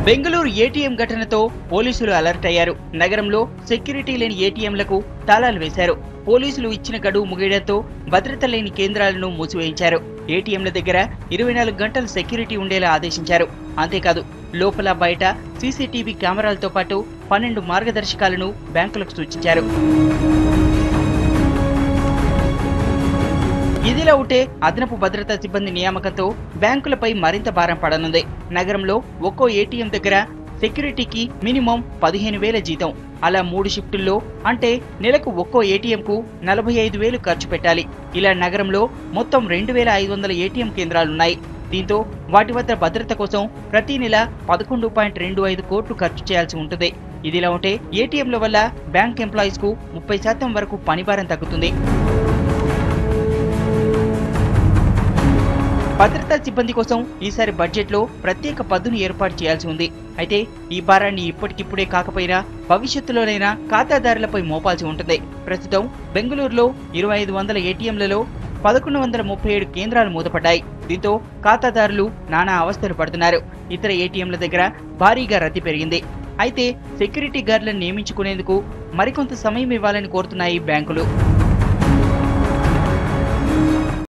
Bengaluru ATM ఘటనతో పోలీసులు alert అయ్యారు నగరంలో సెక్యూరిటీ లేని ఏటీఎంలకు తాళాలు వేశారు పోలీసులు ఇచ్చిన గడువు ముగియడంతో భద్రత లేని కేంద్రాలను మూసివేయించారు ఏటీఎంల దగ్గర ఇరవై నాలుగు గంటలు సెక్యూరిటీ ఉండేలా ఆదేశించారు అంతేకాదు లోపల బయట సీసీటీవీ కెమెరాలతో పాటు పన్నెండు మార్గదర్శకాలను బ్యాంకులకు సూచించారు ఇదిలా ఉంటే అదనపు భద్రతా సిబ్బంది నియామకంతో బ్యాంకులపై మరింత భారం పడనుంది నగరంలో ఒక్కో ఏటీఎం దగ్గర సెక్యూరిటీకి మినిమం పదిహేను వేల జీతం అలా మూడు షిఫ్టుల్లో అంటే నెలకు ఒక్కో ఏటీఎంకు నలభై ఐదు వేలు ఖర్చు పెట్టాలి ఇలా నగరంలో మొత్తం రెండు వేల ఐదు వందల ఏటీఎం కేంద్రాలున్నాయి దీంతో వాటి వద్ద భద్రత కోసం ప్రతి నెల పదకొండు పాయింట్ రెండు ఐదు కోట్లు ఖర్చు చేయాల్సి ఉంటుంది ఇదిలా ఉంటే ఏటీఎంల వల్ల బ్యాంక్ ఎంప్లాయీస్ కు ముప్పై శాతం వరకు పనిభారం తగ్గుతుంది భద్రతా సిబ్బంది కోసం ఈసారి బడ్జెట్లో ప్రత్యేక పద్దును ఏర్పాటు చేయాల్సి ఉంది అయితే ఈ భారాన్ని ఇప్పటికిప్పుడే కాకపోయినా భవిష్యత్తులోనైనా ఖాతాదారులపై మోపాల్సి ఉంటుంది ప్రస్తుతం బెంగళూరులో ఇరవై ఐదు వందల ఏటీఎంలలో పదకొండు వందల ముప్పై ఏడు కేంద్రాలు మూతపడ్డాయి దీంతో ఖాతాదారులు నానా అవస్థలు పడుతున్నారు ఇతర ఏటీఎంల దగ్గర భారీగా రద్దీ పెరిగింది అయితే సెక్యూరిటీ గార్డులను నియమించుకునేందుకు మరికొంత సమయం ఇవ్వాలని కోరుతున్నాయి బ్యాంకులు